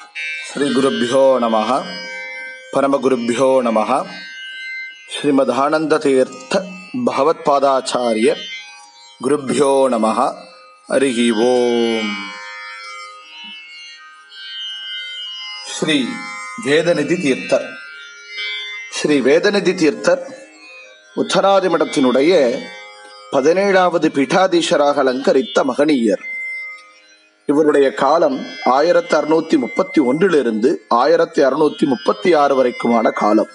ಶ್ರೀಗುರುಭ್ಯೋ ನಮಃ ಪರಮಗುರುಭ್ಯೋ ನಮಃ ಶ್ರೀಮದಾನಂದತೀರ್ಥ ಭಗವತ್ಪಾದಾಚಾರ್ಯ ಗುರುಭ್ಯೋ ನಮಃ ಹರಿ ಓಂ ஸ்ரீ வேதநிதி தீர்த்தர் ஸ்ரீ வேதநிதி தீர்த்தர் உத்தராதி மடத்தினுடைய பதினேழாவது பீட்டாதீஷராக அலங்கரித்த மகனீயர் இவருடைய காலம் ஆயிரத்தி அறுநூத்தி முப்பத்தி ஒன்றிலிருந்து ஆயிரத்தி அறுநூத்தி முப்பத்தி ஆறு வரைக்குமான காலம்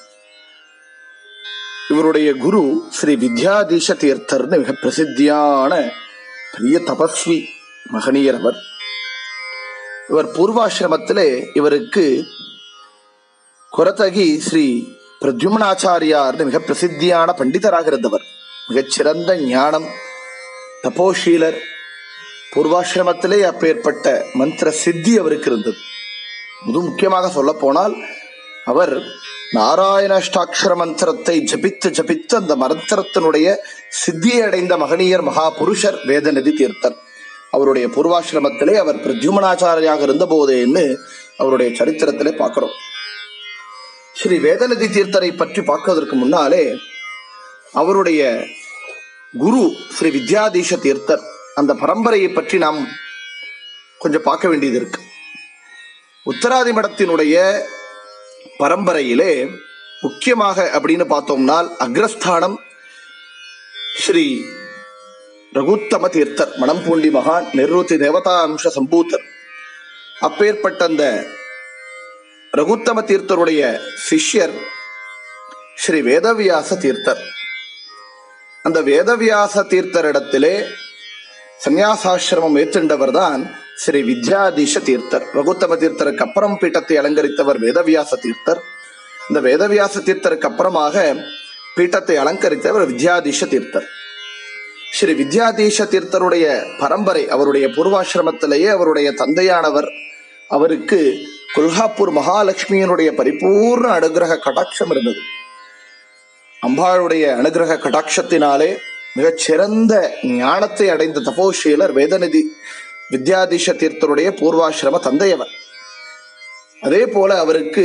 இவருடைய குரு ஸ்ரீ வித்யாதீஷ தீர்த்தர்னு மிக பிரசித்தியான பெரிய தபஸ்வி மகனீயர் அவர் இவர் பூர்வாசிரமத்திலே இவருக்கு கொரத்தகி ஸ்ரீ பிரத்யுமனாச்சாரியார்னு மிக பிரசித்தியான பண்டிதராக இருந்தவர் மிகச்சிறந்த ஞானம் தபோஷீலர் பூர்வாசிரமத்திலே அப்பேற்பட்ட மந்திர சித்தி அவருக்கு இருந்தது முது முக்கியமாக சொல்ல போனால் அவர் நாராயணஷ்டாட்சர மந்திரத்தை ஜபித்து ஜபித்து அந்த மந்திரத்தினுடைய சித்தியை அடைந்த மகனீயர் மகாபுருஷர் வேதநிதி தீர்த்தர் அவருடைய பூர்வாசிரமத்திலே அவர் பிரத்யுமனாச்சாரியாக இருந்த போதேன்னு அவருடைய சரித்திரத்திலே பார்க்கிறோம் ஸ்ரீ வேதநிதி தீர்த்தரை பற்றி பார்க்கறதற்கு முன்னாலே அவருடைய குரு ஸ்ரீ வித்யாதீஷ தீர்த்தர் அந்த பரம்பரையை பற்றி நாம் கொஞ்சம் பார்க்க வேண்டியது இருக்கு உத்தராதி மடத்தினுடைய பரம்பரையிலே முக்கியமாக அப்படின்னு பார்த்தோம்னால் அக்ரஸ்தானம் ஸ்ரீ ரகுத்தம தீர்த்தர் மணம்பூண்டி மகான் நிருத்தி தேவதா அம்ச சம்பூத்தர் அப்பேற்பட்ட அந்த ரகுத்தம தீர்த்தருடைய சிஷ்யர் ஸ்ரீ வேதவியாச தீர்த்தர் அந்த வேதவியாச தீர்த்தரிடத்திலே சந்நியாசாசிரமம் ஏற்றுண்டவர் தான் ஸ்ரீ வித்யாதீஷ தீர்த்தர் ரகுத்தம தீர்த்தருக்கு அப்புறம் பீட்டத்தை அலங்கரித்தவர் வேதவியாச தீர்த்தர் இந்த வேதவியாச தீர்த்தருக்கு அப்புறமாக பீட்டத்தை அலங்கரித்தவர் வித்யாதீஷ தீர்த்தர் ஸ்ரீ வித்யாதீஷ தீர்த்தருடைய பரம்பரை அவருடைய பூர்வாசிரமத்திலேயே அவருடைய தந்தையானவர் அவருக்கு கொல்ஹாப்பூர் மகாலட்சுமியினுடைய பரிபூர்ண அனுகிரக கடாட்சம் இருந்தது அம்பாளுடைய அனுகிரக கடாட்சத்தினாலே மிகச் சிறந்த ஞானத்தை அடைந்த தபோஷீலர் வேதநிதி வித்யாதீஷ தீர்த்தருடைய பூர்வாசிரம தந்தையவர் அதே போல அவருக்கு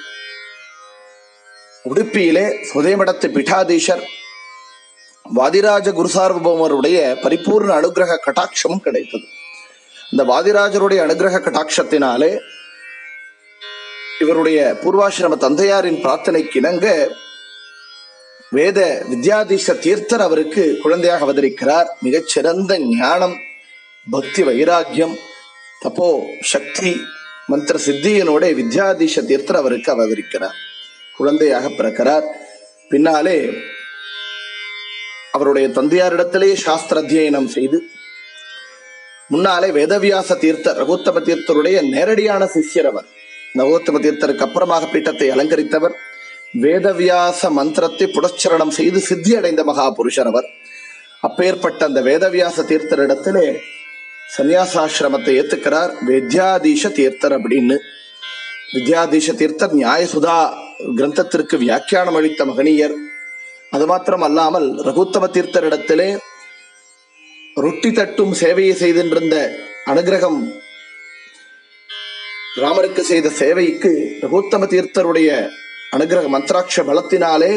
உடுப்பியிலே சுதேமடத்து பிடாதீஷர் வாதிராஜ குருசார்வபௌமருடைய பரிபூர்ண அனுகிரக கட்டாட்சமும் கிடைத்தது இந்த வாதிராஜருடைய அனுகிரக கட்டாட்சத்தினாலே இவருடைய பூர்வாசிரம தந்தையாரின் பிரார்த்தனைக்கு இணங்க வேத வித்யாதீஷ தீர்த்தர் அவருக்கு குழந்தையாக அவதரிக்கிறார் மிகச்சிறந்த ஞானம் பக்தி வைராக்கியம் தப்போ சக்தி மந்திர சித்தியினோட வித்யாதீஷ தீர்த்தர் அவருக்கு அவதரிக்கிறார் குழந்தையாக பிறக்கிறார் பின்னாலே அவருடைய தந்தையாரிடத்திலே சாஸ்திர அத்தியனம் செய்து முன்னாலே வேதவியாச தீர்த்தர் ரகுத்தம தீர்த்தருடைய நேரடியான சிஷ்யர் அவர் நவோத்தம தீர்த்தருக்கு அப்புறமாக பீட்டத்தை அலங்கரித்தவர் வேதவியாச மந்திரத்தை புடச்சரணம் செய்து சித்தி அடைந்த மகாபுருஷர் அவர் அப்பேற்பட்ட அந்த வேதவியாச தீர்த்தரிடத்திலே சந்நியாசாசிரமத்தை ஏத்துக்கிறார் வித்யாதீஷ தீர்த்தர் அப்படின்னு வித்யாதீஷ தீர்த்தர் நியாயசுதா கிரந்தத்திற்கு வியாக்கியானம் அளித்த மகனீயர் அது மாத்திரம் அல்லாமல் ரகுத்தம தீர்த்தரிடத்திலே ரொட்டி தட்டும் சேவையை செய்திருந்த அனுகிரகம் ராமருக்கு செய்த சேவைக்கு ரகுத்தம தீர்த்தருடைய அனுகிரக மந்திராட்ச பலத்தினாலே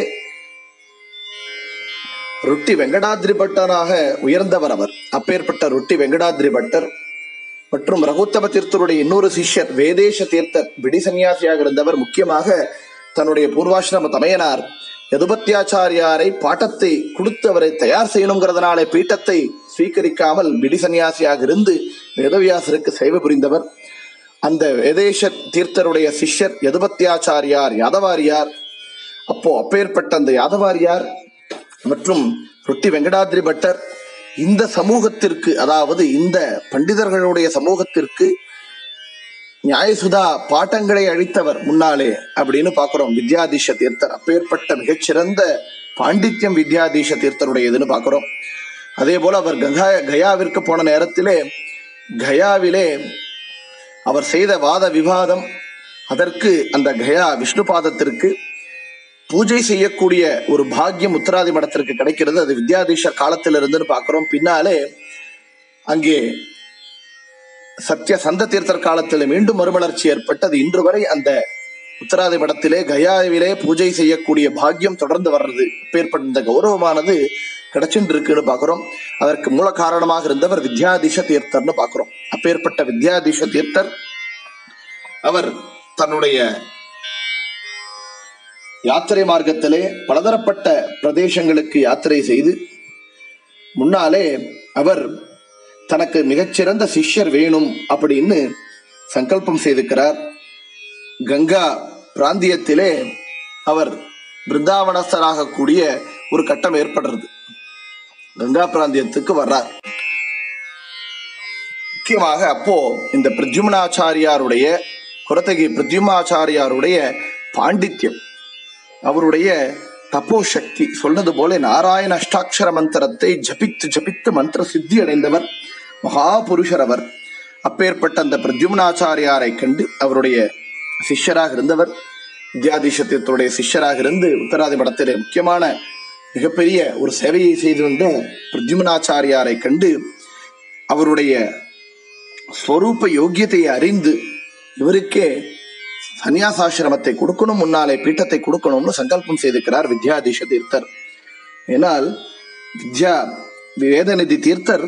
ரொட்டி வெங்கடாத்ரி பட்டராக உயர்ந்தவர் அவர் அப்பேற்பட்ட ரொட்டி வெங்கடாத்ரி பட்டர் மற்றும் ரகுத்தம தீர்த்தருடைய இன்னொரு சிஷ்யர் வேதேஷ தீர்த்தர் விடி சன்னியாசியாக இருந்தவர் முக்கியமாக தன்னுடைய பூர்வாசிரம தமையனார் யதுபத்தியாச்சாரியாரை பாட்டத்தை கொடுத்து அவரை தயார் செய்யணுங்கிறதுனால பீட்டத்தை ஸ்வீகரிக்காமல் விடி சன்னியாசியாக இருந்து வேதவியாசருக்கு சேவை புரிந்தவர் அந்த வேதேஷ தீர்த்தருடைய சிஷ்யர் யதுபத்தியாச்சாரியார் யாதவாரியார் அப்போ அப்பேற்பட்ட அந்த யாதவாரியார் மற்றும் ரொட்டி வெங்கடாத்ரி பட்டர் இந்த சமூகத்திற்கு அதாவது இந்த பண்டிதர்களுடைய சமூகத்திற்கு நியாயசுதா பாட்டங்களை அழித்தவர் முன்னாலே அப்படின்னு பாக்குறோம் வித்யாதீஷ தீர்த்தர் அப்பேற்பட்ட மிகச்சிறந்த பாண்டித்யம் வித்யாதீஷ தீர்த்தருடையதுன்னு பாக்குறோம் அதே போல அவர் கங்கா கயாவிற்கு போன நேரத்திலே கயாவிலே அவர் செய்த வாத விவாதம் அதற்கு அந்த கயா விஷ்ணு பாதத்திற்கு பூஜை செய்யக்கூடிய ஒரு பாக்கியம் உத்தராதி மடத்திற்கு கிடைக்கிறது அது வித்யாதீஷர் காலத்தில் இருந்துன்னு பார்க்கிறோம் பின்னாலே அங்கே சத்திய சந்த தீர்த்தர் காலத்தில் மீண்டும் மறுமலர்ச்சி ஏற்பட்டது இன்று வரை அந்த உத்தராதி மடத்திலே கயாவிலே பூஜை செய்யக்கூடிய பாக்கியம் தொடர்ந்து வர்றது இப்பேற்பட்ட இந்த கௌரவமானது கிடைச்சுட்டு இருக்குன்னு பாக்குறோம் அதற்கு மூல காரணமாக இருந்தவர் வித்யாதீஷ தீர்த்தர்னு பாக்குறோம் அப்பேற்பட்ட வித்யாதீஷ தீர்த்தர் அவர் தன்னுடைய யாத்திரை மார்க்கத்திலே பலதரப்பட்ட பிரதேசங்களுக்கு யாத்திரை செய்து முன்னாலே அவர் தனக்கு மிகச்சிறந்த சிஷ்யர் வேணும் அப்படின்னு சங்கல்பம் செய்திருக்கிறார் கங்கா பிராந்தியத்திலே அவர் பிருந்தாவனஸ்தராக கூடிய ஒரு கட்டம் ஏற்படுறது கங்கா பிராந்தியத்துக்கு வர்றார் முக்கியமாக அப்போ இந்த பிரத்யும்னாச்சாரியாருடைய குரத்தகி பிரத்யுமாச்சாரியாருடைய பாண்டித்யம் அவருடைய தப்போ சக்தி சொன்னது போல நாராயண அஷ்டாட்சர மந்திரத்தை ஜபித்து ஜபித்து மந்திர சித்தி அடைந்தவர் மகாபுருஷர் அவர் அப்பேற்பட்ட அந்த பிரத்யும்னாச்சாரியாரை கண்டு அவருடைய சிஷ்யராக இருந்தவர் வித்யாதீசத்தியத்துடைய சிஷ்யராக இருந்து உத்தராதி மடத்திலே முக்கியமான மிகப்பெரிய ஒரு சேவையை செய்து வந்த பிரத்யும்னாச்சாரியாரை கண்டு அவருடைய ஸ்வரூப யோக்கியத்தை அறிந்து இவருக்கே சன்னியாசாசிரமத்தை கொடுக்கணும் முன்னாலே பீட்டத்தை கொடுக்கணும்னு சங்கல்பம் செய்திருக்கிறார் வித்யாதீஷ தீர்த்தர் ஏனால் வித்யா வேதநிதி தீர்த்தர்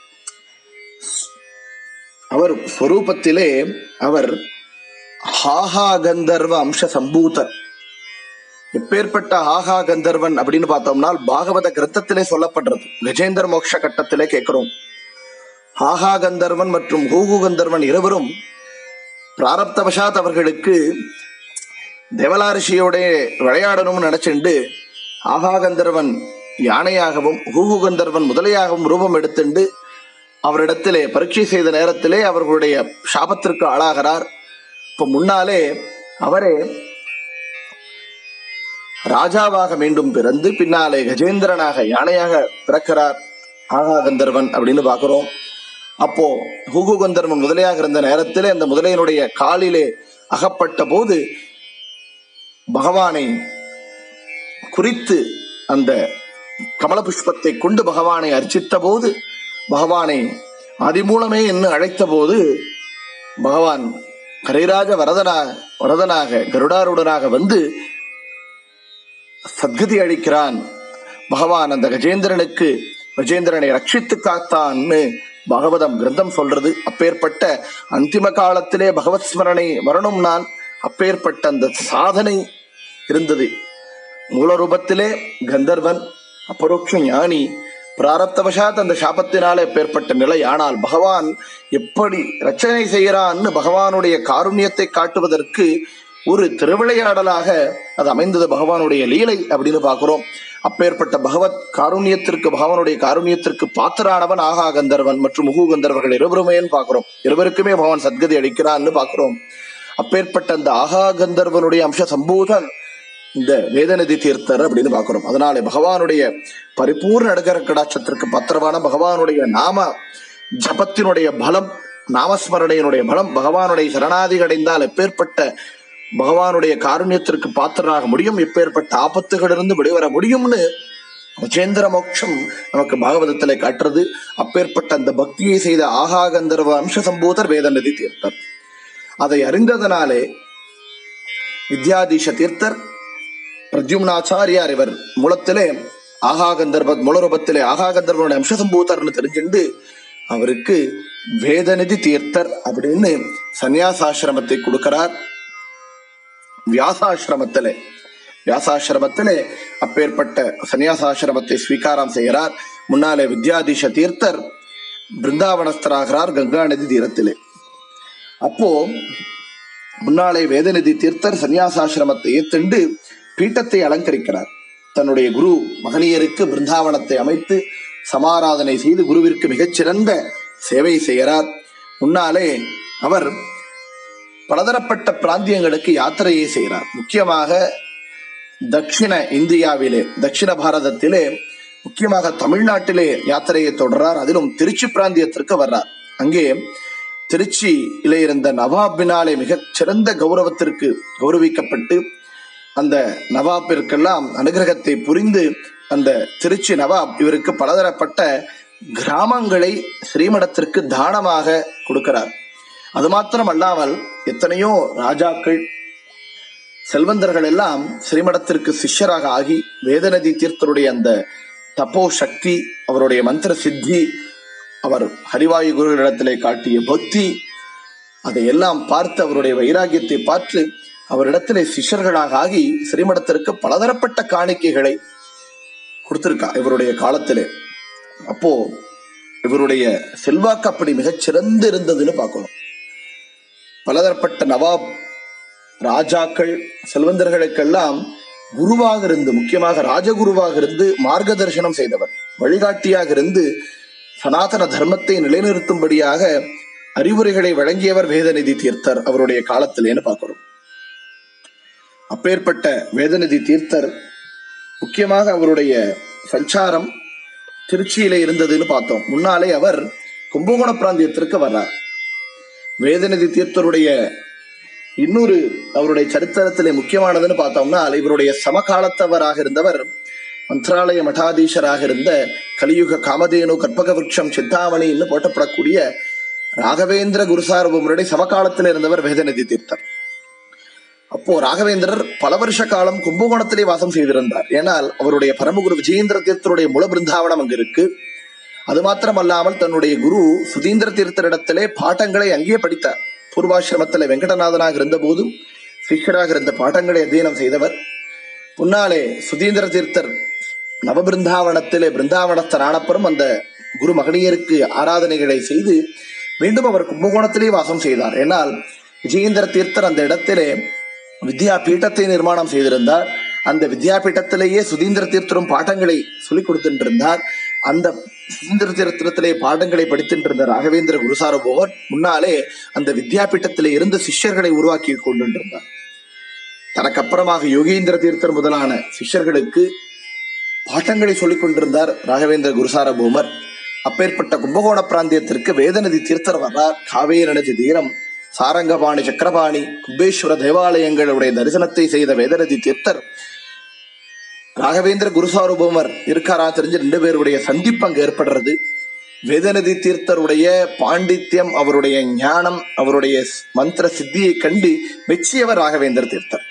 அவர் ஸ்வரூபத்திலே அவர் ஹாஹா கந்தர்வ அம்ச சம்பூதர் எப்பேற்பட்ட ஆஹா கந்தர்வன் அப்படின்னு பார்த்தோம்னா பாகவத கிரந்தத்திலே சொல்லப்படுறது கஜேந்திர மோட்ச கட்டத்திலே கேட்கிறோம் ஆஹா கந்தர்வன் மற்றும் ஹூகு கந்தர்வன் இருவரும் பிராரப்தவசாத் அவர்களுக்கு தேவலாரிஷியோட விளையாடணும்னு நினைச்சுண்டு ஆகா கந்தர்வன் யானையாகவும் ஹூகு கந்தர்வன் முதலையாகவும் ரூபம் எடுத்துண்டு அவரிடத்திலே பரீட்சை செய்த நேரத்திலே அவர்களுடைய சாபத்திற்கு ஆளாகிறார் இப்ப முன்னாலே அவரே ராஜாவாக மீண்டும் பிறந்து பின்னாலே கஜேந்திரனாக யானையாக பிறக்கிறார் ஆகா கந்தர்வன் அப்படின்னு பார்க்கிறோம் அப்போ ஹூகு கந்தர்வன் முதலையாக இருந்த நேரத்திலே அந்த முதலையினுடைய காலிலே அகப்பட்ட போது பகவானை குறித்து அந்த கமல புஷ்பத்தை கொண்டு பகவானை அர்ச்சித்த போது பகவானை அதிமூலமே என்று அழைத்த போது பகவான் கரைராஜ வரதனாக வரதனாக கருடாருடனாக வந்து சத்கதி அளிக்கிறான் பகவான் அந்த கஜேந்திரனுக்கு கஜேந்திரனை ரட்சித்து காத்தான்னு பகவதம் கிரந்தம் சொல்றது அப்பேற்பட்ட அந்திம காலத்திலே பகவத் ஸ்மரணை வரணும் நான் அப்பேற்பட்ட அந்த சாதனை இருந்தது மூல ரூபத்திலே கந்தர்வன் அபரோக்ஷ ஞானி பிராரப்தவசாத் அந்த சாபத்தினாலே பேர்பட்ட நிலை ஆனால் பகவான் எப்படி ரச்சனை செய்கிறான்னு பகவானுடைய காருண்யத்தை காட்டுவதற்கு ஒரு திருவிளையாடலாக அது அமைந்தது பகவானுடைய லீலை அப்படின்னு பார்க்கிறோம் அப்பேற்பட்ட பகவத் காருண்யத்திற்கு பகவானுடைய காருண்யத்திற்கு பாத்திரானவன் ஆகா கந்தர்வன் மற்றும் முகு கந்தர்வர்கள் இருவருமேன்னு பார்க்கிறோம் இருவருக்குமே பகவான் சத்கதி அளிக்கிறான்னு பார்க்கிறோம் அப்பேற்பட்ட அந்த ஆகா கந்தர்வனுடைய அம்ச சம்பூதன் இந்த வேதநதி தீர்த்தர் அப்படின்னு பார்க்கிறோம் அதனாலே பகவானுடைய பரிபூர்ண நடுகர கடாட்சத்திற்கு பத்திரமான பகவானுடைய நாம ஜபத்தினுடைய பலம் நாமஸ்மரணையினுடைய பலம் பகவானுடைய சரணாதி அடைந்தால் எப்பேற்பட்ட பகவானுடைய காருண்யத்திற்கு பாத்திரராக முடியும் எப்பேற்பட்ட ஆபத்துகளிலிருந்து வெளிவர முடியும்னு கஜேந்திர மோட்சம் நமக்கு பாகவதத்திலே காட்டுறது அப்பேற்பட்ட அந்த பக்தியை செய்த ஆகா கந்தர்வ அம்ச சம்பூதர் வேதநதி தீர்த்தர் அதை அறிந்ததனாலே வித்யாதீஷ தீர்த்தர் பிரத்யும்னாச்சாரியார் இவர் மூலத்திலே ஆகா கந்தர்வ மூலரூபத்திலே ஆகா கந்தர்வனுடைய அம்ச சம்பூதர்னு தெரிஞ்சுண்டு அவருக்கு வேதநிதி தீர்த்தர் அப்படின்னு சந்நியாசாசிரமத்தை கொடுக்கிறார் வியாசாசிரமத்திலே வியாசாசிரமத்திலே அப்பேற்பட்ட சந்நியாசாசிரமத்தை ஸ்வீகாரம் செய்கிறார் முன்னாலே வித்யாதீஷ தீர்த்தர் பிருந்தாவனஸ்தராகிறார் கங்கா நதி தீரத்திலே அப்போ முன்னாலே வேதநிதி தீர்த்தர் சந்நியாசாசிரமத்தை ஏத்துண்டு பீட்டத்தை அலங்கரிக்கிறார் தன்னுடைய குரு மகனியருக்கு பிருந்தாவனத்தை அமைத்து சமாராதனை செய்து குருவிற்கு மிகச்சிறந்த சேவை செய்கிறார் முன்னாலே அவர் பலதரப்பட்ட பிராந்தியங்களுக்கு யாத்திரையை செய்கிறார் முக்கியமாக தட்சிண இந்தியாவிலே தட்சிண பாரதத்திலே முக்கியமாக தமிழ்நாட்டிலே யாத்திரையை தொடர்றார் அதிலும் திருச்சி பிராந்தியத்திற்கு வர்றார் அங்கே திருச்சியிலே இருந்த நவாபினாலே மிகச் சிறந்த கௌரவத்திற்கு கௌரவிக்கப்பட்டு அந்த நவாபிற்கெல்லாம் அனுகிரகத்தை புரிந்து அந்த திருச்சி நவாப் இவருக்கு பலதரப்பட்ட கிராமங்களை ஸ்ரீமடத்திற்கு தானமாக கொடுக்கிறார் அது மாத்திரம் அல்லாமல் எத்தனையோ ராஜாக்கள் செல்வந்தர்கள் எல்லாம் ஸ்ரீமடத்திற்கு சிஷ்யராக ஆகி வேதநதி தீர்த்தருடைய அந்த தப்போ சக்தி அவருடைய மந்திர சித்தி அவர் ஹரிவாயு குருகளிடத்திலே காட்டிய பக்தி அதையெல்லாம் பார்த்து அவருடைய வைராகியத்தை பார்த்து அவரிடத்திலே சிஷ்யர்களாக ஆகி ஸ்ரீமடத்திற்கு பலதரப்பட்ட காணிக்கைகளை கொடுத்திருக்கா இவருடைய காலத்திலே அப்போ இவருடைய செல்வாக்கு அப்படி மிகச் சிறந்து இருந்ததுன்னு பார்க்கணும் பலதரப்பட்ட நவாப் ராஜாக்கள் செல்வந்தர்களுக்கெல்லாம் குருவாக இருந்து முக்கியமாக ராஜகுருவாக இருந்து மார்க்க தரிசனம் செய்தவர் வழிகாட்டியாக இருந்து சனாதன தர்மத்தை நிலைநிறுத்தும்படியாக அறிவுரைகளை வழங்கியவர் வேதநிதி தீர்த்தர் அவருடைய காலத்திலேன்னு பார்க்கிறோம் அப்பேற்பட்ட வேதநிதி தீர்த்தர் முக்கியமாக அவருடைய சஞ்சாரம் திருச்சியில இருந்ததுன்னு பார்த்தோம் முன்னாலே அவர் கும்பகோண பிராந்தியத்திற்கு வர்றார் வேதநிதி தீர்த்தருடைய இன்னொரு அவருடைய சரித்திரத்திலே முக்கியமானதுன்னு பார்த்தோம்னா இவருடைய சமகாலத்தவராக இருந்தவர் மந்திராலய மடாதீஷராக இருந்த கலியுக காமதேனு கற்பக விருட்சம் சித்தாமணின்னு போட்டப்படக்கூடிய ராகவேந்திர குருசார்பமுடைய சமகாலத்தில் இருந்தவர் வேதநிதி தீர்த்தர் அப்போ ராகவேந்திரர் பல வருஷ காலம் கும்பகோணத்திலே வாசம் செய்திருந்தார் ஏனால் அவருடைய பரமகுரு விஜயேந்திர தீர்த்தருடைய மூல பிருந்தாவனம் அங்கு இருக்கு அது மாத்திரம் அல்லாமல் தன்னுடைய குரு சுதீந்திர தீர்த்தரிடத்திலே பாட்டங்களை அங்கேயே படித்தார் பூர்வாசிரமத்தில் வெங்கடநாதனாக இருந்த போதும் சிஷ்யராக இருந்த பாட்டங்களை அத்தியனம் செய்தவர் முன்னாலே சுதீந்திர தீர்த்தர் நவபிருந்தாவனத்திலே பிருந்தாவனஸ்தர் ஆனப்புறம் அந்த குரு மகனியருக்கு ஆராதனைகளை செய்து மீண்டும் அவர் கும்பகோணத்திலே வாசம் செய்தார் என்னால் விஜயேந்திர தீர்த்தர் அந்த இடத்திலே வித்யா பீட்டத்தை நிர்மாணம் செய்திருந்தார் அந்த வித்யாபீட்டத்திலேயே சுதீந்திர தீர்த்தரும் பாடங்களை சொல்லிக் கொடுத்துருந்தார் அந்த சுதீந்திர தீர்த்தத்திலே பாடங்களை படித்திருந்த ராகவேந்திர குருசாரபோவர் முன்னாலே அந்த வித்யாபீட்டத்திலே இருந்த சிஷ்யர்களை உருவாக்கி கொண்டிருந்தார் தனக்கு அப்புறமாக யோகீந்திர தீர்த்தர் முதலான சிஷ்யர்களுக்கு பாட்டங்களை சொல்லிக் கொண்டிருந்தார் ராகவேந்திர குருசாரபூமர் அப்பேற்பட்ட கும்பகோண பிராந்தியத்திற்கு வேதநதி தீர்த்தர் வர்றார் காவேரி நதி தீரம் சாரங்கபாணி சக்கரபாணி கும்பேஸ்வர தேவாலயங்களுடைய தரிசனத்தை செய்த வேதநதி தீர்த்தர் ராகவேந்திர குருசாரூபமர் இருக்காரா தெரிஞ்சு ரெண்டு பேருடைய சந்திப்பு அங்கு ஏற்படுறது வேதநதி தீர்த்தருடைய பாண்டித்யம் அவருடைய ஞானம் அவருடைய மந்திர சித்தியை கண்டு மெச்சியவர் ராகவேந்திர தீர்த்தர்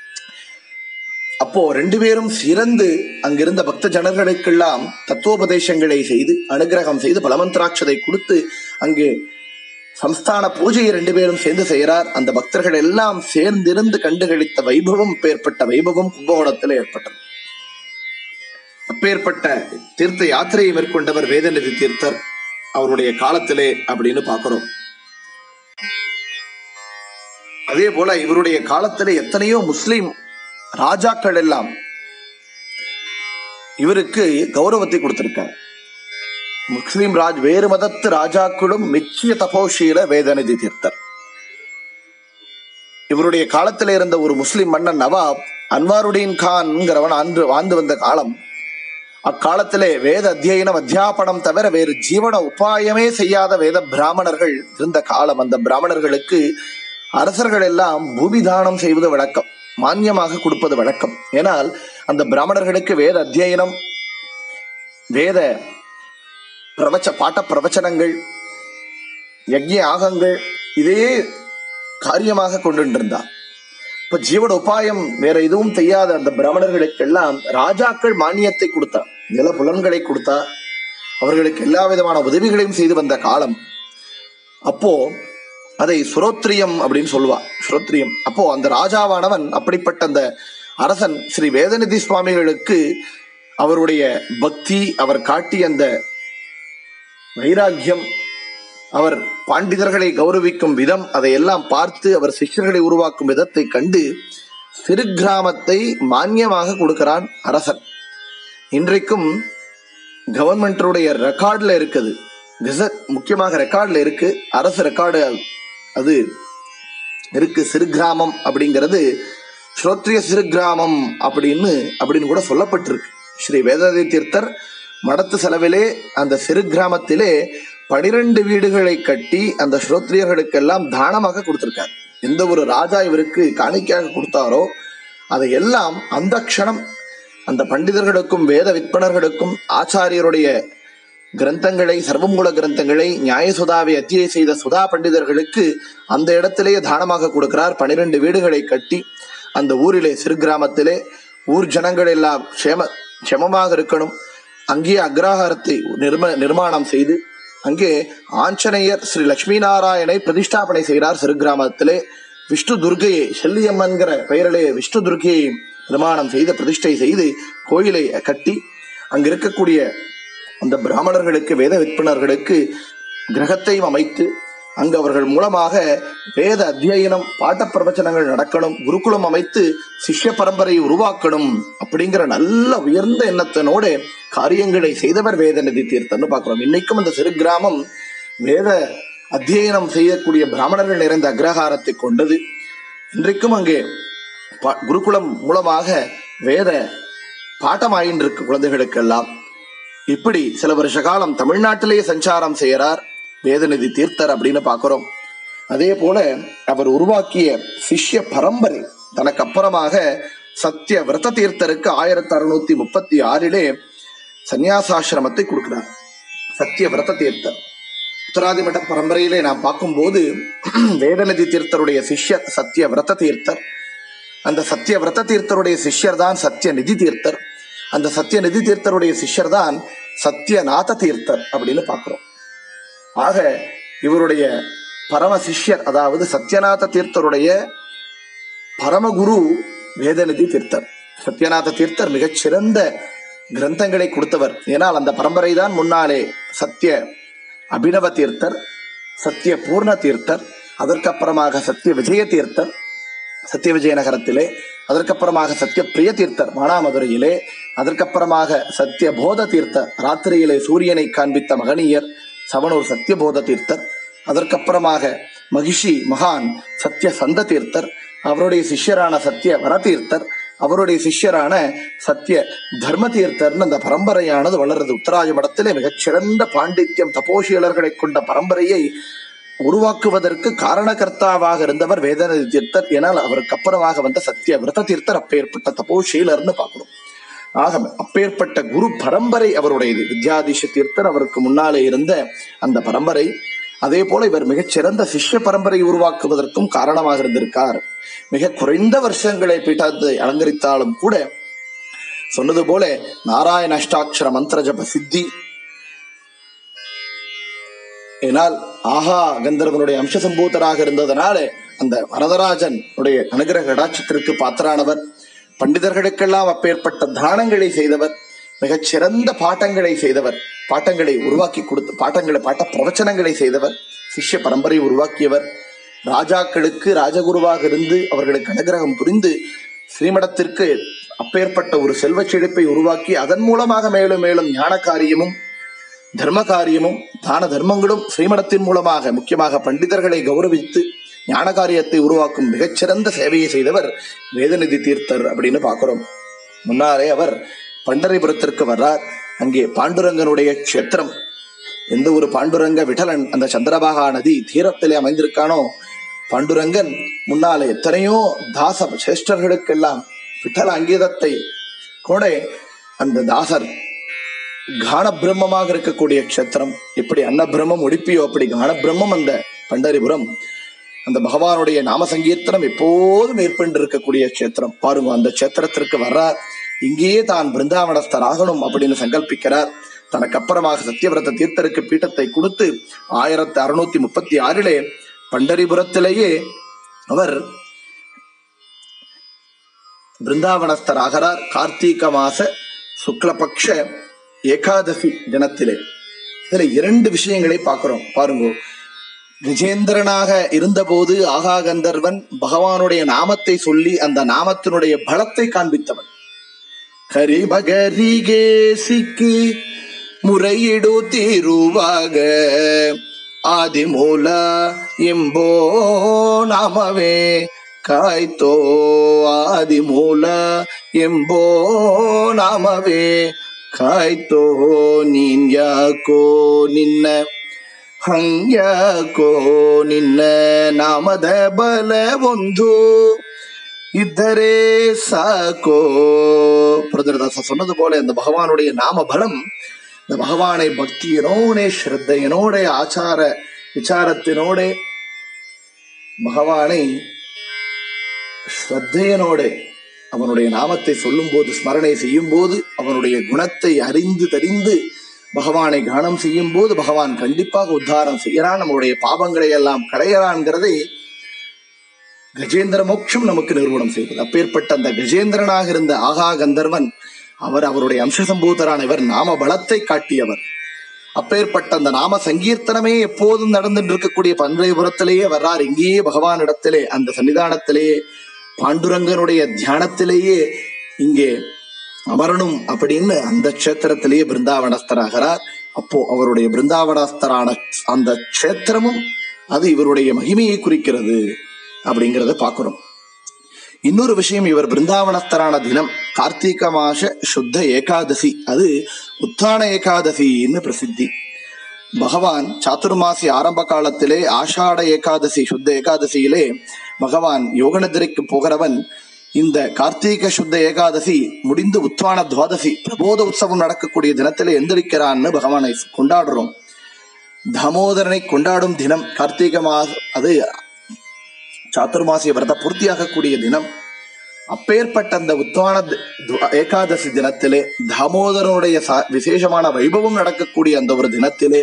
அப்போ ரெண்டு பேரும் சிறந்து அங்கிருந்த பக்த ஜனங்களுக்கெல்லாம் தத்துவோபதேசங்களை செய்து அனுகிரகம் செய்து பலமந்திராட்சதை கொடுத்து அங்கு சம்ஸ்தான பூஜையை ரெண்டு பேரும் சேர்ந்து செய்கிறார் அந்த பக்தர்கள் எல்லாம் சேர்ந்திருந்து கண்டுகளித்த வைபவம் பேர்பட்ட வைபவம் கும்பகோணத்தில் ஏற்பட்டது அப்பேற்பட்ட தீர்த்த யாத்திரையை மேற்கொண்டவர் வேதநிதி தீர்த்தர் அவருடைய காலத்திலே அப்படின்னு பார்க்கிறோம் அதே போல இவருடைய காலத்திலே எத்தனையோ முஸ்லிம் ராஜாக்கள் எல்லாம் இவருக்கு கௌரவத்தை கொடுத்திருக்கார் முஸ்லிம் ராஜ் வேறு மதத்து ராஜாக்களும் மெச்சிய தபோஷீல வேதநிதி தீர்த்தர் இவருடைய காலத்தில் இருந்த ஒரு முஸ்லிம் மன்னன் நவாப் அன்வாருடீன் கான்ங்கிறவன் அன்று வாழ்ந்து வந்த காலம் அக்காலத்திலே வேத அத்தியனம் அத்தியாபனம் தவிர வேறு ஜீவன உபாயமே செய்யாத வேத பிராமணர்கள் இருந்த காலம் அந்த பிராமணர்களுக்கு அரசர்கள் எல்லாம் பூமி தானம் செய்வது வழக்கம் மானியமாக கொடுப்பது வழக்கம் ஏனால் அந்த பிராமணர்களுக்கு வேத அத்தியனம் வேத பிரவச்ச பாட்ட பிரவச்சனங்கள் யஜ்ய ஆகங்கள் இதே காரியமாக கொண்டிருந்தார் இப்ப ஜீவன உபாயம் வேற எதுவும் செய்யாத அந்த பிராமணர்களுக்கெல்லாம் ராஜாக்கள் மானியத்தை கொடுத்தார் நில புலன்களை கொடுத்தா அவர்களுக்கு எல்லா விதமான உதவிகளையும் செய்து வந்த காலம் அப்போ அதை சுரோத்ரியம் அப்படின்னு சொல்லுவா சுரோத்ரியம் அப்போ அந்த ராஜாவானவன் அப்படிப்பட்ட அந்த அரசன் ஸ்ரீ வேதநிதி சுவாமிகளுக்கு அவருடைய பக்தி அவர் காட்டிய அந்த வைராக்கியம் அவர் பாண்டிதர்களை கௌரவிக்கும் விதம் அதையெல்லாம் பார்த்து அவர் சிஷ்யர்களை உருவாக்கும் விதத்தை கண்டு சிறு கிராமத்தை மானியமாக கொடுக்கிறான் அரசன் இன்றைக்கும் கவர்மெண்டருடைய ரெக்கார்ட்ல இருக்குது கெசட் முக்கியமாக ரெக்கார்ட்ல இருக்கு அரசு ரெக்கார்டு அது இருக்கு சிறு கிராமம் அப்படிங்கிறது ஸ்ரோத்ரிய சிறு கிராமம் அப்படின்னு அப்படின்னு கூட சொல்லப்பட்டிருக்கு ஸ்ரீ வேதாதி தீர்த்தர் மடத்து செலவிலே அந்த சிறு கிராமத்திலே பனிரெண்டு வீடுகளை கட்டி அந்த ஸ்ரோத்ரியர்களுக்கெல்லாம் தானமாக கொடுத்திருக்கார் எந்த ஒரு ராஜா இவருக்கு காணிக்கையாக கொடுத்தாரோ அதை எல்லாம் அந்த க்ஷணம் அந்த பண்டிதர்களுக்கும் வேத விற்பனர்களுக்கும் ஆச்சாரியருடைய கிரந்தங்களை சர்வமூல கிரந்தங்களை நியாயசுதாவை அத்தியை செய்த சுதா பண்டிதர்களுக்கு அந்த இடத்திலேயே தானமாக கொடுக்கிறார் பனிரெண்டு வீடுகளை கட்டி அந்த ஊரிலே சிறு கிராமத்திலே ஊர் ஜனங்கள் எல்லாம் க்ஷேம க்ஷமமாக இருக்கணும் அங்கேயே அக்ரஹாரத்தை நிர்ம நிர்மாணம் செய்து அங்கே ஆஞ்சநேயர் ஸ்ரீ லட்சுமி நாராயணை பிரதிஷ்டாபனை செய்கிறார் சிறு கிராமத்திலே விஷ்ணு துர்கையை செல்லியம்மன்கிற பெயரிலே விஷ்ணு துர்கையை நிர்மாணம் செய்து பிரதிஷ்டை செய்து கோயிலை கட்டி அங்க இருக்கக்கூடிய அந்த பிராமணர்களுக்கு வேத விற்பனர்களுக்கு கிரகத்தையும் அமைத்து அங்கு அவர்கள் மூலமாக வேத அத்தியனம் பாட்ட பிரவச்சனங்கள் நடக்கணும் குருகுலம் அமைத்து சிஷ்ய பரம்பரையை உருவாக்கணும் அப்படிங்கிற நல்ல உயர்ந்த எண்ணத்தினோட காரியங்களை செய்தவர் வேதநிதி தீர்த்தம்னு பார்க்கிறோம் இன்னைக்கும் அந்த சிறு கிராமம் வேத அத்தியனம் செய்யக்கூடிய பிராமணர்கள் நிறைந்த அக்ரஹாரத்தை கொண்டது இன்றைக்கும் அங்கே பா- குருகுலம் மூலமாக வேத பாட்டமாயின் இருக்கு குழந்தைகளுக்கெல்லாம் இப்படி சில வருஷ காலம் தமிழ்நாட்டிலேயே சஞ்சாரம் செய்யறார் வேதநிதி தீர்த்தர் அப்படின்னு பார்க்கிறோம் அதே போல அவர் உருவாக்கிய சிஷ்ய பரம்பரை தனக்கு அப்புறமாக சத்திய விரத தீர்த்தருக்கு ஆயிரத்தி அறுநூத்தி முப்பத்தி ஆறிலே சந்நியாசாசிரமத்தை கொடுக்கிறார் சத்திய விரத தீர்த்தர் உத்தராதிமட்ட பரம்பரையிலே நாம் பார்க்கும்போது வேதநிதி தீர்த்தருடைய சிஷ்யர் சத்திய விரத தீர்த்தர் அந்த சத்திய விரத தீர்த்தருடைய சிஷ்யர் தான் சத்திய நிதி தீர்த்தர் அந்த சத்திய நிதி தீர்த்தருடைய சிஷ்யர் தான் சத்தியநாத தீர்த்தர் அப்படின்னு பார்க்கிறோம் ஆக இவருடைய பரம சிஷ்யர் அதாவது சத்யநாத தீர்த்தருடைய பரமகுரு வேதநிதி தீர்த்தர் சத்யநாத தீர்த்தர் மிகச் சிறந்த கிரந்தங்களை கொடுத்தவர் ஏனால் அந்த பரம்பரை தான் முன்னாலே சத்திய அபினவ தீர்த்தர் சத்திய பூர்ண தீர்த்தர் அதற்கப்புறமாக சத்திய விஜய தீர்த்தர் சத்திய விஜயநகரத்திலே அதற்கப்புறமாக சத்திய பிரிய தீர்த்தர் மானாமதுரையிலே அதற்கப்புறமாக சத்திய போத தீர்த்தர் ராத்திரியிலே சூரியனை காண்பித்த மகனியர் சவனூர் சத்தியபோத தீர்த்தர் அதற்கப்புறமாக மகிஷி மகான் சத்திய சந்த தீர்த்தர் அவருடைய சிஷ்யரான சத்திய வரதீர்த்தர் அவருடைய சிஷ்யரான சத்திய தர்ம தீர்த்தர்னு அந்த பரம்பரையானது வளருது உத்தராஜ மடத்திலே மிகச்சிறந்த பாண்டித்யம் தபோஷீலர்களை கொண்ட பரம்பரையை உருவாக்குவதற்கு காரணகர்த்தாவாக இருந்தவர் வேதநதி தீர்த்தர் ஏனால் அவருக்கு அப்புறமாக வந்த சத்திய விரத தீர்த்தர் அப்பேற்பட்ட தபோஷீலர்னு பார்க்கிறோம் ஆக அப்பேற்பட்ட குரு பரம்பரை அவருடையது வித்யாதிஷ தீர்த்தர் அவருக்கு முன்னாலே இருந்த அந்த பரம்பரை அதே போல இவர் மிகச்சிறந்த சிஷ்ய பரம்பரை உருவாக்குவதற்கும் காரணமாக இருந்திருக்கார் மிக குறைந்த வருஷங்களை பீட்டாத்தை அலங்கரித்தாலும் கூட சொன்னது போல நாராயண அஷ்டாட்சர மந்திர ஜப சித்தி ஏனால் ஆஹா கந்தர்வனுடைய அம்ச சம்பூத்தராக இருந்ததனால அந்த வரதராஜன் உடைய அனுகிரக கடாட்சத்திற்கு பாத்திரானவர் பண்டிதர்களுக்கெல்லாம் அப்பேற்பட்ட தானங்களை செய்தவர் மிகச் சிறந்த பாட்டங்களை செய்தவர் பாட்டங்களை உருவாக்கி கொடுத்து பாட்டங்களை பாட்ட பிரவச்சனங்களை செய்தவர் சிஷ்ய பரம்பரை உருவாக்கியவர் ராஜாக்களுக்கு ராஜகுருவாக இருந்து அவர்களுக்கு அனுகிரகம் புரிந்து ஸ்ரீமடத்திற்கு அப்பேற்பட்ட ஒரு செல்வச் செழிப்பை உருவாக்கி அதன் மூலமாக மேலும் மேலும் ஞான காரியமும் தர்ம காரியமும் தான தர்மங்களும் ஸ்ரீமடத்தின் மூலமாக முக்கியமாக பண்டிதர்களை கௌரவித்து ஞான காரியத்தை உருவாக்கும் மிகச்சிறந்த சேவையை செய்தவர் வேதநிதி தீர்த்தர் அப்படின்னு பார்க்கிறோம் முன்னாலே அவர் பண்டரிபுரத்திற்கு வர்றார் அங்கே பாண்டுரங்கனுடைய க்ஷேத்திரம் எந்த ஒரு பாண்டுரங்க விட்டலன் அந்த சந்திரபாகா நதி தீரத்திலே அமைந்திருக்கானோ பாண்டுரங்கன் முன்னாலே எத்தனையோ தாச சிரேஷ்டர்களுக்கெல்லாம் விட்டல அங்கீதத்தை கூட அந்த தாசர் கான பிரம்மமாக இருக்கக்கூடிய க்ஷேத்திரம் எப்படி அன்னபிரம்மம் ஒடிப்பியோ அப்படி கான பிரம்மம் அந்த பண்டரிபுரம் அந்த பகவானுடைய நாம சங்கீர்த்தனம் எப்போதும் மேற்கொண்டு இருக்கக்கூடிய க்ஷேத்திரம் பாருங்க அந்த க்ஷேத்திரத்திற்கு வர்றார் இங்கேயே தான் பிருந்தாவனஸ்தர் ஆகணும் அப்படின்னு சங்கல்பிக்கிறார் தனக்கு அப்புறமாக சத்தியவிரத தீர்த்தருக்கு பீட்டத்தை கொடுத்து ஆயிரத்தி அறுநூத்தி முப்பத்தி ஆறிலே பண்டரிபுரத்திலேயே அவர் பிருந்தாவனஸ்தர் ஆகிறார் கார்த்திக மாச சுக்லபக்ஷ ஏகாதசி தினத்திலே இதுல இரண்டு விஷயங்களை பார்க்கிறோம் பாருங்க விஜேந்திரனாக இருந்தபோது ஆகா கந்தர்வன் பகவானுடைய நாமத்தை சொல்லி அந்த நாமத்தினுடைய பலத்தை காண்பித்தவன் கரிபகரிகேசிக்கு ಮುರಯಿಡುತ್ತಿರುವಾಗ ಆದಿಮೂಲ ಎಂಬೋ ನಾಮವೇ ಕಾಯ್ತೋ ಆದಿಮೂಲ ಎಂಬೋ ನಾಮವೇ ಕಾಯ್ತೋ ನೀನ್ ಯಾಕೋ ನಿನ್ನ ಹಂಗ್ಯಾಕೋ ನಿನ್ನ ನಾಮದ ಬಲ ಒಂದು இத்தரே சாக்கோ பிரதரதாச சொன்னது போல அந்த பகவானுடைய நாம பலம் இந்த பகவானை பக்தியினோடே ஸ்ரத்தையினோட ஆச்சார விசாரத்தினோட பகவானை ஸ்ரத்தையனோட அவனுடைய நாமத்தை சொல்லும் போது ஸ்மரணை செய்யும் போது அவனுடைய குணத்தை அறிந்து தெரிந்து பகவானை கானம் செய்யும் போது பகவான் கண்டிப்பாக உத்தாரம் செய்யறான் நம்முடைய பாவங்களை எல்லாம் கடையறான்கிறதை கஜேந்திர மோட்சம் நமக்கு நிறுவனம் செய்வது அப்பேற்பட்ட அந்த கஜேந்திரனாக இருந்த ஆகா கந்தர்வன் அவர் அவருடைய அம்சசம்பூதரான இவர் நாம பலத்தை காட்டியவர் அப்பேற்பட்ட அந்த நாம சங்கீர்த்தனமே எப்போதும் நடந்துட்டு இருக்கக்கூடிய பன்றைபுரத்திலேயே வர்றார் இங்கேயே பகவான் இடத்திலே அந்த சன்னிதானத்திலேயே பாண்டுரங்கனுடைய தியானத்திலேயே இங்கே அமரணும் அப்படின்னு அந்த க்ஷேத்திரத்திலேயே பிருந்தாவனஸ்தராகிறார் அப்போ அவருடைய பிருந்தாவனஸ்தரான அந்த க்ஷேத்திரமும் அது இவருடைய மகிமையை குறிக்கிறது அப்படிங்கிறத பார்க்கிறோம் இன்னொரு விஷயம் இவர் பிருந்தாவனஸ்தரான தினம் கார்த்திக மாச சுத்த ஏகாதசி அது உத்தான ஏகாதசின்னு பிரசித்தி பகவான் சாத்துர்மாசி ஆரம்ப காலத்திலே ஆஷாட ஏகாதசி சுத்த ஏகாதசியிலே பகவான் யோகநிதிரைக்கு போகிறவன் இந்த கார்த்திக சுத்த ஏகாதசி முடிந்து உத்வான துவாதசி பிரபோத உற்சவம் நடக்கக்கூடிய தினத்திலே எந்திரிக்கிறான்னு பகவானை கொண்டாடுறோம் தாமோதரனை கொண்டாடும் தினம் கார்த்திக மாச அது சாத்துர்மாசிய விரத பூர்த்தியாகக்கூடிய தினம் அப்பேற்பட்ட அந்த உத்வான தி- து- ஏகாதசி தினத்திலே தாமோதரனுடைய சா- விசேஷமான வைபவம் நடக்கக்கூடிய அந்த ஒரு தினத்திலே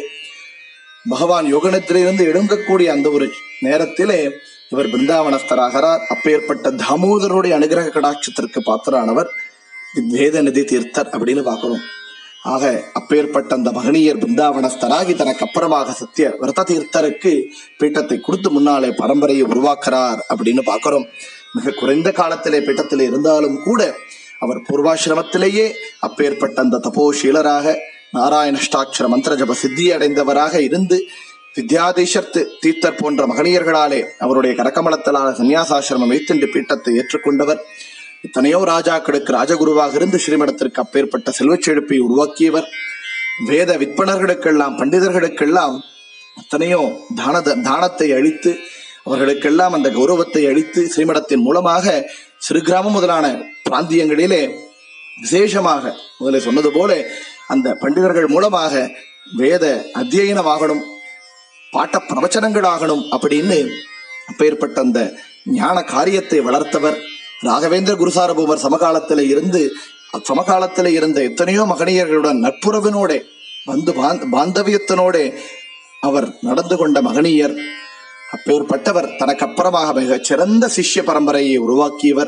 பகவான் யோகனத்திலிருந்து எடுங்கக்கூடிய அந்த ஒரு நேரத்திலே இவர் பிருந்தாவனஸ்தராகிறார் அப்பேற்பட்ட தாமோதரனுடைய அனுகிரக கடாட்சத்திற்கு பாத்திரானவர் வேத நிதி தீர்த்தர் அப்படின்னு பார்க்கிறோம் ஆக அப்பேற்பட்ட அந்த மகனியர் பிருந்தாவனஸ்தராகி தனக்கு அப்புறமாக சத்திய விரத தீர்த்தருக்கு பீட்டத்தை கொடுத்து முன்னாலே பரம்பரையை உருவாக்குறார் அப்படின்னு பார்க்கிறோம் மிக குறைந்த காலத்திலே பீட்டத்திலே இருந்தாலும் கூட அவர் பூர்வாசிரமத்திலேயே அப்பேற்பட்ட அந்த தபோஷீலராக நாராயணஷ்டாட்சர மந்திர ஜப சித்தி அடைந்தவராக இருந்து வித்யாதீஷர் தி- தீர்த்தர் போன்ற மகனியர்களாலே அவருடைய கரக்கமலத்தலான சந்நியாசாசிரமம் வைத்தின்று பீட்டத்தை ஏற்றுக்கொண்டவர் எத்தனையோ ராஜாக்களுக்கு ராஜகுருவாக இருந்து ஸ்ரீமடத்திற்கு அப்பேற்பட்ட செல்வச் செழிப்பை உருவாக்கியவர் வேத விற்பனர்களுக்கெல்லாம் பண்டிதர்களுக்கெல்லாம் எத்தனையோ தான தானத்தை அளித்து அவர்களுக்கெல்லாம் அந்த கௌரவத்தை அளித்து ஸ்ரீமடத்தின் மூலமாக சிறு கிராமம் முதலான பிராந்தியங்களிலே விசேஷமாக முதல்ல சொன்னது போல அந்த பண்டிதர்கள் மூலமாக வேத அத்தியனமாகணும் பாட்ட பிரவச்சனங்கள் ஆகணும் அப்படின்னு அப்பேற்பட்ட அந்த ஞான காரியத்தை வளர்த்தவர் ராகவேந்திர குருசாரபூவர் சமகாலத்திலே இருந்து சமகாலத்திலே இருந்த எத்தனையோ மகனியர்களுடன் நட்புறவினோட வந்து பாந்த- பாந்தவியத்தினோட அவர் நடந்து கொண்ட மகனியர் அப்பேற்பட்டவர் தனக்கு அப்புறமாக மிகச் சிறந்த சிஷ்ய பரம்பரையை உருவாக்கியவர்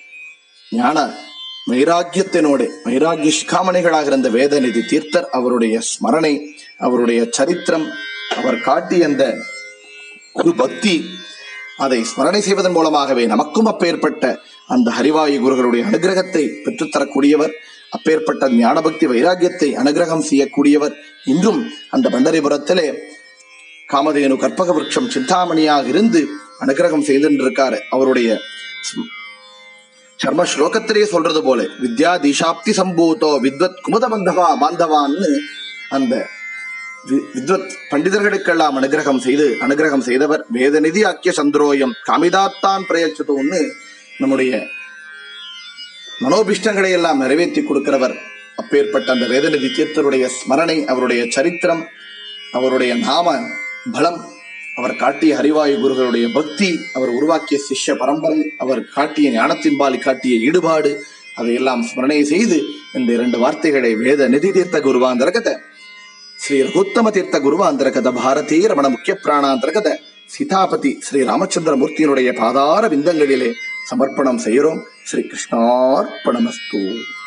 ஞான வைராக்கியத்தினோடு வைராக்கிய சிகாமணிகளாக இருந்த வேதநிதி தீர்த்தர் அவருடைய ஸ்மரணை அவருடைய சரித்திரம் அவர் காட்டிய அந்த குரு பக்தி அதை ஸ்மரணை செய்வதன் மூலமாகவே நமக்கும் அப்பேற்பட்ட அந்த ஹரிவாயு குருகளுடைய அனுகிரகத்தை பெற்றுத்தரக்கூடியவர் அப்பேற்பட்ட ஞான பக்தி வைராக்கியத்தை அனுகிரகம் செய்யக்கூடியவர் இன்றும் அந்த பண்டரிபுரத்திலே காமதேனு கற்பக விருட்சம் சிந்தாமணியாக இருந்து அனுகிரகம் செய்திருக்காரு அவருடைய ஸ்ம- சர்ம ஸ்லோகத்திலே சொல்றது போல வித்யா தீஷாப்தி சம்பூதோ வித்வத் குமுத பந்தவா பாந்தவான்னு அந்த வி- வித்வத் பண்டிதர்களுக்கெல்லாம் அனுகிரகம் செய்து அனுகிரகம் செய்தவர் வேதநிதி ஆக்கிய சந்திரோயம் காமிதாத்தான் பிரயச்சதோன்னு நம்முடைய மனோபிஷ்டங்களை எல்லாம் நிறைவேற்றி கொடுக்கிறவர் அப்பேற்பட்ட அந்த வேதநிதி தீர்த்தருடைய ஸ்மரணை அவருடைய சரித்திரம் அவருடைய நாம பலம் அவர் காட்டிய ஹரிவாயு குருகளுடைய பக்தி அவர் உருவாக்கிய சிஷ்ய பரம்பரை அவர் காட்டிய ஞானத்தின்பாலி காட்டிய ஈடுபாடு அதையெல்லாம் ஸ்மரணை செய்து இந்த இரண்டு வார்த்தைகளை வேத நிதி தீர்த்த குருவாந்தரகத ಶ್ರೀ ರಘುತ್ತಮ ತೀರ್ಥ ಗುರುವಾಂತರಗತ ಭಾರತೀ ರಮಣ ಮುಖ್ಯ ಪ್ರಾಣಾಂತರಗತ சீதாபதி ஸ்ரீ ராமச்சந்திர மூர்த்தியினுடைய பாதார விந்தங்களிலே சமர்ப்பணம் செய்கிறோம் ஸ்ரீ கிருஷ்ணார்ப்பணமஸ்து